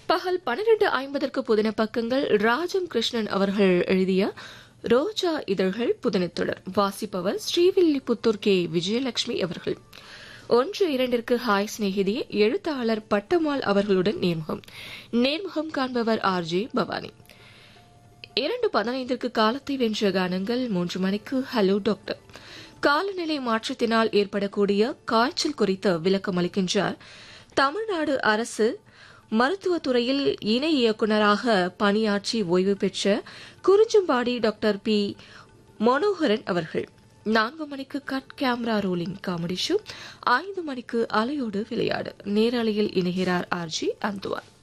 பகல் பன்னிரண்டு ஐம்பதற்கு புதின பக்கங்கள் ராஜம் கிருஷ்ணன் அவர்கள் எழுதிய ரோஜா இதழ்கள் புதினத்தொடர் வாசிப்பவர் ஸ்ரீவில்லிபுத்தூர் கே விஜயலட்சுமி அவர்கள் ஒன்று இரண்டிற்கு ஹாய் சிநேகிதி எழுத்தாளர் பட்டமால் அவர்களுடன் நேர்முகம் நேர்முகம் காண்பவர் ஆர் ஜே பவானி இரண்டு பதினைந்திற்கு காலத்தை வென்ற கானங்கள் மூன்று மணிக்கு ஹலோ டாக்டர் காலநிலை மாற்றத்தினால் ஏற்படக்கூடிய காய்ச்சல் குறித்து விளக்கம் அளிக்கின்றார் தமிழ்நாடு அரசு மருத்துவத்துறையில் இணை இயக்குநராக பணியாற்றி ஓய்வு பெற்ற குறிஞ்சும்பாடி டாக்டர் பி மனோகரன் அவர்கள் நான்கு மணிக்கு cut camera rolling comedy show ஐந்து மணிக்கு அலையோடு விளையாடு நேரலையில் இணைகிறார் ஆர்ஜி அந்துவான்